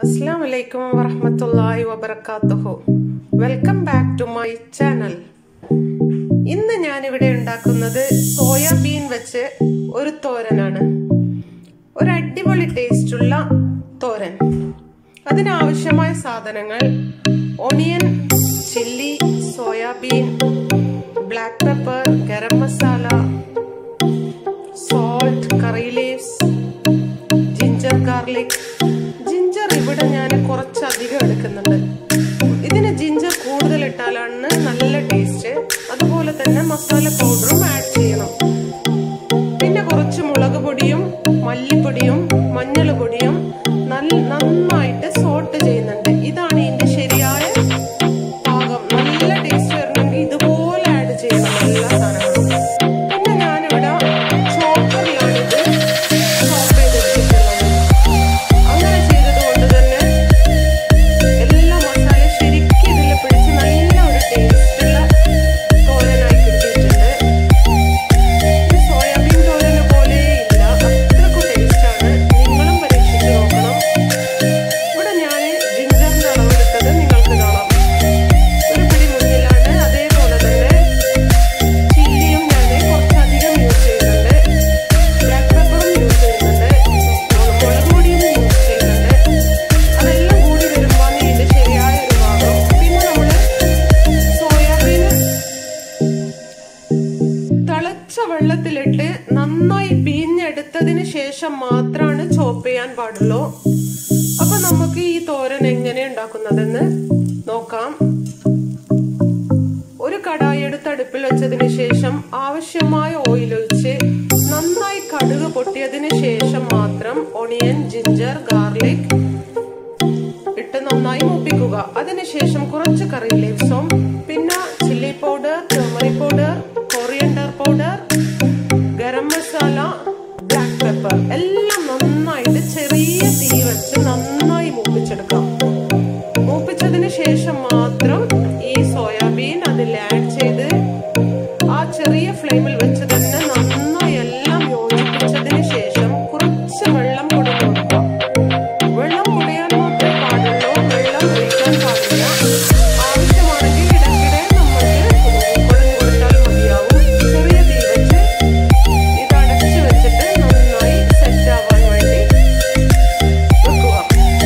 അസ്സാം വലൈക്കും വറഹമത്തല്ലാഹി വബർക്കാത്തുഹു welcome back to my channel ഇന്ന് ഞാനിവിടെ ഉണ്ടാക്കുന്നത് സോയാബീൻ വെച്ച് ഒരു തോരനാണ് ഒരു അടിപൊളി ടേസ്റ്റുള്ള തോരൻ അതിനാവശ്യമായ സാധനങ്ങൾ onion chilli soybean black pepper garam masala salt curry leaves ginger garlic ginger ഇവിടെ ഞാൻ കുറച്ചധികം എടുക്കുന്നുണ്ട് ഇതിന് ജിഞ്ചർ കൂടുതൽ ഇട്ടാലാണ് നല്ല ടേസ്റ്റ് അതുപോലെ തന്നെ മസാല പൗഡറും ആഡ് ചെയ്യണം പിന്നെ കുറച്ച് മുളക് പൊടിയും മല്ലിപ്പൊടിയും മഞ്ഞൾ പൊടിയും നല്ല നന്നായിട്ട് സോട്ട് ചെയ്യുന്നുണ്ട് ഇതാണ് ഇതിന്റെ ശരിയായ പാകം നല്ല ടേസ്റ്റ് വരണമെങ്കിൽ ഇതുപോലെ ആഡ് ചെയ്യണം എല്ലാ സാധനങ്ങളും പിന്നെ ഞാനിവിടെ ചോപ്പറിലാണിത് ചോപ്പ് ചെയ്ത് വെച്ചിട്ടുള്ളത് അങ്ങനെ ചെയ്തത് കൊണ്ട് തന്നെ എല്ലാ മസാല ശരിക്കും ഇതിൽ പിടിച്ച് നല്ല ഒരു ടേസ്റ്റുള്ള തോരനായി കിട്ടിയിട്ടുണ്ട് ഇത് സോയാബീൻ തോരന് പോലെ ഇല്ല അത്രക്കും ടേസ്റ്റാണ് നിങ്ങളും പരീക്ഷിച്ച് നോക്കണം ഇവിടെ ഞാൻ ജിഞ്ചറിന്റെ അളവെടുത്തത് നിങ്ങൾക്ക് കാണാം ഒരു പിടി മുന്നിലാണ് അതേപോലെ തന്നെ ചില്ലിയും ഞാൻ കുറച്ചധികം യൂസ് ചെയ്യുന്നുണ്ട് ബ്ലാക്ക് പെപ്പറും യൂസ് ചെയ്യുന്നുണ്ട് മുളക് പൊടിയും യൂസ് ചെയ്യുന്നുണ്ട് അതെല്ലാം കൂടി വരുമ്പോൾ ഇതിന്റെ ശരിയായ ഒരു ഭാഗം പിന്നെ നമ്മള് സോയാബീൻ തിളച്ച വെള്ളത്തിലിട്ട് നന്നായി പിഴിഞ്ഞെടുത്തതിന് ശേഷം മാത്രമാണ് ചോപ്പ് ചെയ്യാൻ പാടുള്ളൂ അപ്പൊ നമുക്ക് ഈ തോരൻ എങ്ങനെ ഉണ്ടാക്കുന്നതെന്ന് നോക്കാം ഒരു കടായി എടുത്ത് അടുപ്പിൽ വെച്ചതിന് ശേഷം ആവശ്യമായ ഓയിൽ ഒഴിച്ച് നന്നായി കടുക് പൊട്ടിയതിന് ശേഷം മാത്രം ഒണിയൻ ജിഞ്ചർ ഗാർലിക് ഇട്ട് നന്നായി മൂപ്പിക്കുക അതിനുശേഷം കുറച്ച് കറി ലീവ്സും പിന്നെ chilli powder turmeric powder coriander powder garam masala black pepper എല്ലാം നന്നായിട്ട് ചെറിയ തീ വെച്ച് നന്നായി മൂപ്പിച്ചെടുക്കാം മൂപ്പിച്ചതിന് ശേഷം മാത്രം ഈ സോയാബീൻ അതിൽ ആഡ് ചെയ്ത് ആ ചെറിയ ഫ്ലെയിമിൽ വെച്ച് തന്നെ നന്നായി എല്ലാം യോജിപ്പിച്ചതിന് ശേഷം കുറച്ച് വെള്ളം കൂടെ കൊടുക്കാം വെള്ളം കുടിയാൻ മാത്രമേ പാടുള്ളൂ വെള്ളം ഒഴിക്കാൻ പാടില്ല ആവശ്യമാണെങ്കിൽ ഇടയ്ക്കിടെ നമ്മൾക്ക് കുടഞ്ഞു കൊടുത്താൽ മതിയാവും ചെറിയ തീ വെച്ച് ഇത് അടച്ചു വെച്ചിട്ട് നന്നായി സെറ്റ് ആവാൻ വേണ്ടി വെക്കുക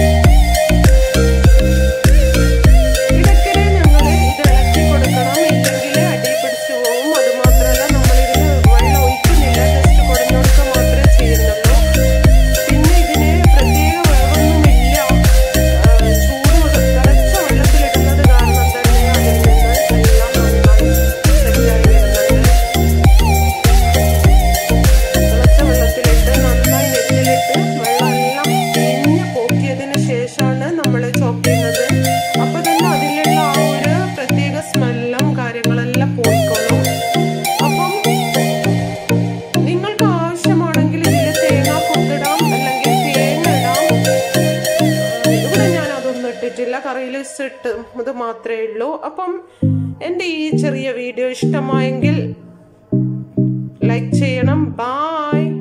ഇടയ്ക്കിടെ ഞങ്ങൾ ഇത് ഇളക്കി കൊടുക്കണം ഇല്ലെങ്കിൽ അടി പിടിച്ചു പോകും അത് മാത്രമല്ല നമ്മളിതിന് വെള്ളം ഒഴിക്കുന്നില്ല ജസ്റ്റ് കുടഞ്ഞു കൊടുക്കുക മാത്രമേ ചെയ്യുന്നുള്ളൂ പിന്നെ ഇതിന് പ്രത്യേക വേവൊന്നുമില്ല ആ, ചൂട് തിളച്ച വെള്ളത്തിലിടുന്നത് കാരണം തന്നെ അതിൽ നിന്ന് എല്ലാം നന്നായി സെറ്റായി വരുന്നുണ്ട് തിളച്ച വെള്ളത്തിലിട്ട് നന്നായി നെറ്റിലിട്ട് വെള്ളമെല്ലാം പിഞ്ഞ് പോക്കിയതിന് ശേഷമാണ് നമ്മൾ ചോപ്പ് ചെയ്യുന്നത് അപ്പൊ തന്നെ അതിലുള്ള ആ ഒരു പ്രത്യേക സ്മെല്ലും കാര്യങ്ങളെല്ലാം പോയിക്കോളും അപ്പം നിങ്ങൾക്ക് ആവശ്യമാണെങ്കിൽ ഇതിൽ തേങ്ങ കൊത്തിടാം അല്ലെങ്കിൽ തേങ്ങ ഇടാം ഇവിടെ ഞാൻ അതൊന്നും ഇട്ടിട്ടില്ല കറിയിൽ ഇട്ട് ഇത് മാത്രമേ ഉള്ളൂ അപ്പം എൻ്റെ ഈ ചെറിയ വീഡിയോ ഇഷ്ടമായെങ്കിൽ ലൈക്ക് ചെയ്യണം ബായ്